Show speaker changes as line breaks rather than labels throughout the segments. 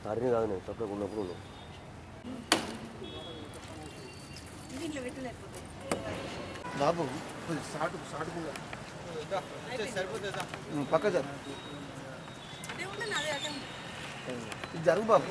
అరిని కాదు నేను తప్పకుండా ఉన్నప్పుడు ఉన్నాను
బాబు కొంచెం సాటు సాటు పక్క జరు ఇది జరుగు బాబు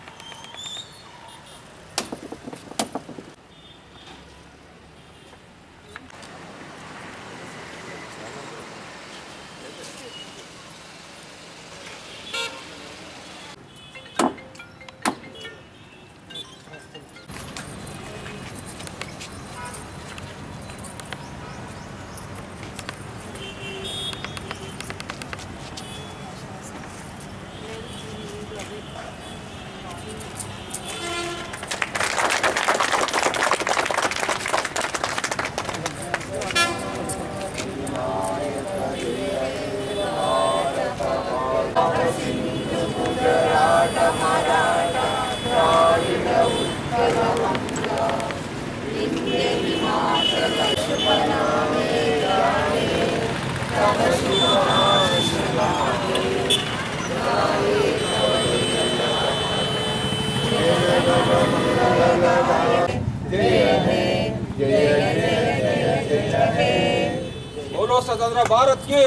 बोलो स्वतंत्र भारत की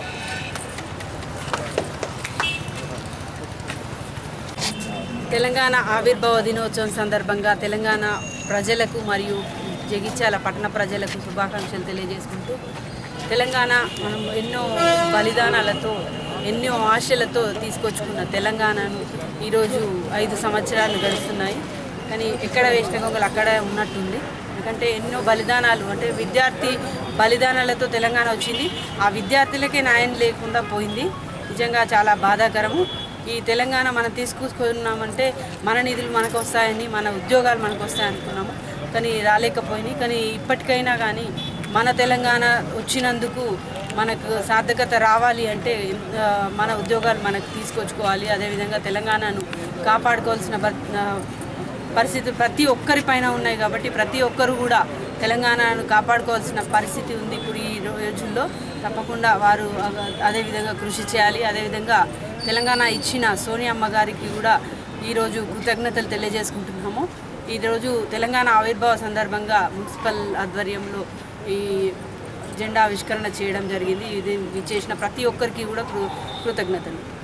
తెలంగాణ ఆవిర్భావ దినోత్సవం సందర్భంగా తెలంగాణ ప్రజలకు మరియు జగిత్యాల పట్టణ ప్రజలకు శుభాకాంక్షలు తెలియజేసుకుంటూ తెలంగాణ మనం ఎన్నో బలిదానాలతో ఎన్నో ఆశలతో తీసుకొచ్చుకున్న తెలంగాణను ఈరోజు ఐదు సంవత్సరాలు గడుస్తున్నాయి కానీ ఎక్కడ వేసిన గొంగలు అక్కడ ఉన్నట్టుంది ఎందుకంటే ఎన్నో బలిదానాలు అంటే విద్యార్థి బలిదానాలతో తెలంగాణ వచ్చింది ఆ విద్యార్థులకే న్యాయం లేకుండా పోయింది నిజంగా చాలా బాధాకరము ఈ తెలంగాణ మనం తీసుకున్నామంటే మన నిధులు మనకు వస్తాయని మన ఉద్యోగాలు మనకు వస్తాయని అనుకున్నాము కానీ రాలేకపోయినాయి కానీ ఇప్పటికైనా కానీ మన తెలంగాణ వచ్చినందుకు మనకు సార్థకత రావాలి అంటే ఆ, మన ఉద్యోగాలు మనకు తీసుకొచ్చుకోవాలి అదేవిధంగా తెలంగాణను కాపాడుకోవాల్సిన బ- ఆ, పరిస్థితి ప్రతి ఒక్కరి పైన ఉన్నాయి కాబట్టి ప్రతి ఒక్కరు కూడా తెలంగాణను కాపాడుకోవాల్సిన పరిస్థితి ఉంది ఇప్పుడు ఈ రోజుల్లో తప్పకుండా వారు అగ- అదేవిధంగా కృషి చేయాలి అదేవిధంగా తెలంగాణ ఇచ్చిన సోనియమ్మ గారికి కూడా ఈరోజు కృతజ్ఞతలు తెలియజేసుకుంటున్నాము ఈరోజు తెలంగాణ ఆవిర్భావ సందర్భంగా మున్సిపల్ ఆధ్వర్యంలో ఈ జెండా ఆవిష్కరణ చేయడం జరిగింది ఇది చేసిన ప్రతి ఒక్కరికి కూడా కృ కృతజ్ఞతలు